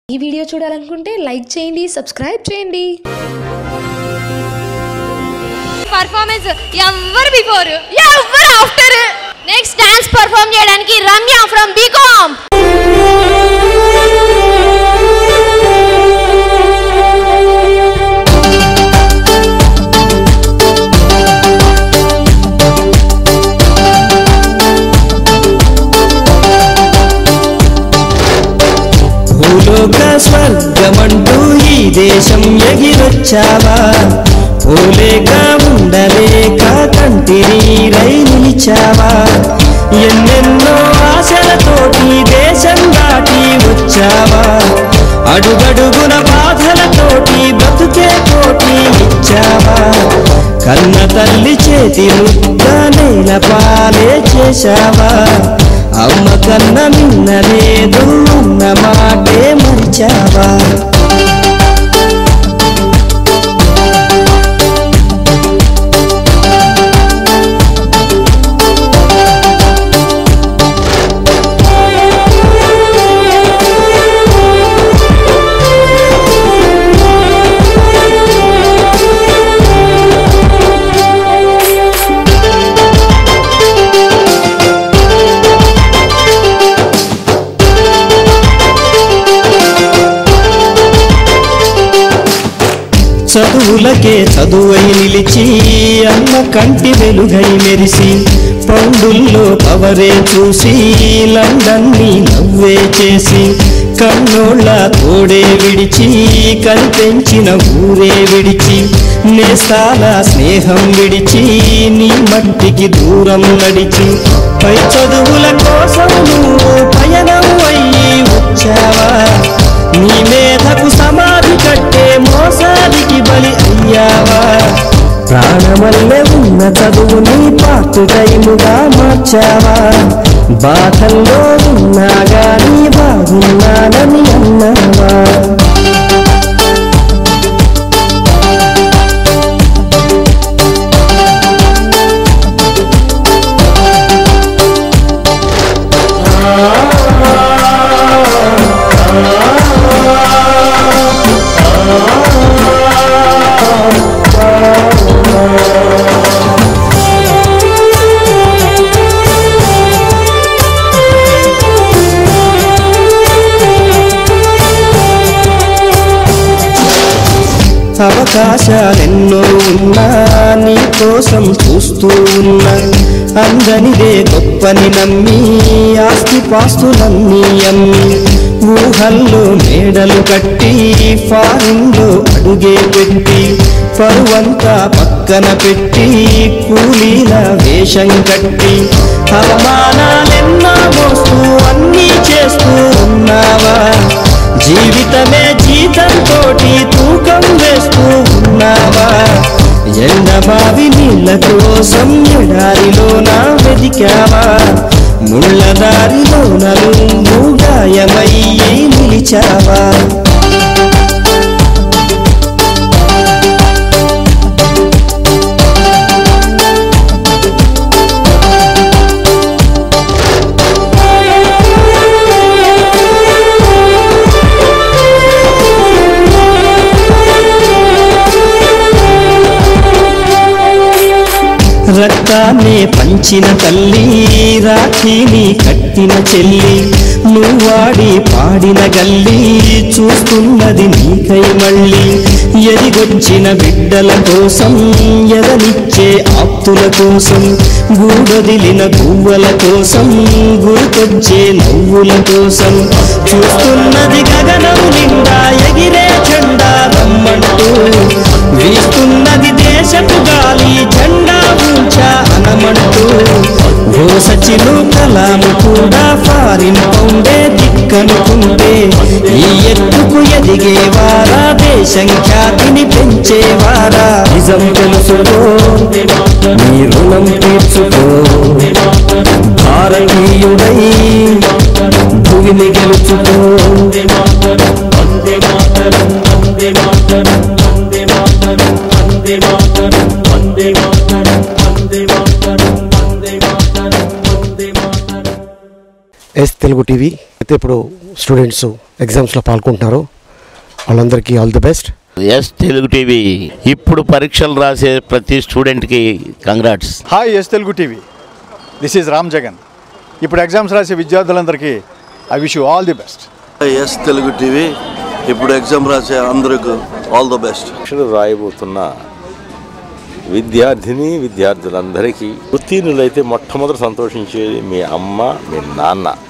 ఈ వీడియో చూడాలనుకుంటే లైక్ చేయండి సబ్స్క్రైబ్ చేయండి పర్ఫార్మెన్స్ ఎవ్వరు బిఫోర్ ఎవ్వరు ఆఫ్టర్ నెక్స్ట్ డాన్స్ పర్ఫార్మ్ చేయడానికి రమ్య ఫ్రమ్ బీకామ్ భూలోక స్వర్గమంటూ ఈ దేశం ఎగిరొచ్చావా పోలేక ఉండలేక కంటి నీరై నిలిచావా ఎన్నెన్నో ఆశలతోటి దేశం దాటి వచ్చావా అడుగడుగున బాధలతోటి బ్రతుకే కోటి ఇచ్చావా కన్న తల్లి చేతి ముద్ద నేల పాలే చేశావా అమ్మ కన్న మిన్నలేదు అన్న మాటే మరిచావా చదువులకే చదువై నిలిచి అన్న కంటి వెలుగై మెరిసి పౌండుల్లో పవరే చూసి లండన్ని నవ్వే చేసి కన్నోళ్ళ తోడే విడిచి కనిపెంచిన ఊరే విడిచి నేస్తాల స్నేహం విడిచి నీ మట్టికి దూరం నడిచి పై చదువుల కోసం నువ్వు పయనం అయ్యి వచ్చావా నీ మేధకు సమాధి కట్టే మోసానికి బలి అయ్యావా ప్రాణమల్లే ఉన్న చదువుని పార్ట్ టైముగా మార్చావా బాధల్లో ఉన్నా గాని బాగున్నానని అన్నావా అవకాశాలెన్నో ఉన్నా నీ కోసం చూస్తూ ఉన్నా అందనిదే గొప్పని నమ్మి ఆస్తి పాస్తులన్నీ అమ్మి ఊహల్లో మేడలు కట్టి ఫారిన్లో అడుగే పెట్టి పరువంతా పక్కన పెట్టి కూలీల వేషం కట్టి అవమానాలెన్నో మోస్తూ అన్నీ చేస్తూ ఉన్నావా జీవితమే జీతం తోటి తూకం వేస్తూ ఉన్నావా ఎండబావి నీళ్ళ కోసం ఎడారిలోన వెదికావా ముళ్ళ దారిలోన నువ్వు గాయమయ్యి నిలిచావా రక్తాన్ని పంచిన తల్లి రాఖీని కట్టిన చెల్లి నువ్వాడి పాడిన గల్లి చూస్తున్నది నీకై మళ్ళీ ఎదిగొచ్చిన బిడ్డల కోసం ఎదనిచ్చే ఆప్తుల కోసం గూడొదిలిన గువ్వల కోసం గుర్తొచ్చే నవ్వుల కోసం చూస్తున్నది గగనం నిండా ఎగిరే జెండా రమ్మంటూ వీస్తున్నది దేశపు గాలి జెండా ఉంచా అనమంటూ ఓ సచిను కలాము కూడా ఫారిన్ పౌండే దిక్కనుకుంటే ఈ ఎత్తుకు ఎదిగేవారా దేశం ఖ్యాతిని పెంచేవారా నిజం తెలుసుకో నీ రుణం తీర్చుకో భారతీయుడై భూమిని గెలుచుకో ఎస్ తెలుగు టీవీ ఎవరైతే ఇప్పుడు స్టూడెంట్స్ ఎగ్జామ్స్లో పాల్గొంటున్నారో వాళ్ళందరికీ all the best S Telugu TV ఇప్పుడు పరీక్షలు రాసే ప్రతి స్టూడెంట్కి congrats hi S Telugu TV this is Ram Jagan ఇప్పుడు ఎగ్జామ్స్ రాసే విద్యార్థులందరికీ I wish you all the best S Telugu TV ఇప్పుడు ఎగ్జామ్ రాసే అందరికి ఆల్ ద బెస్ట్ పరీక్షలు రాయబోతున్న విద్యార్థిని విద్యార్థులందరికీ ఉత్తీర్ణులైతే మొట్టమొదటి సంతోషించేది మీ అమ్మ మీ నాన్న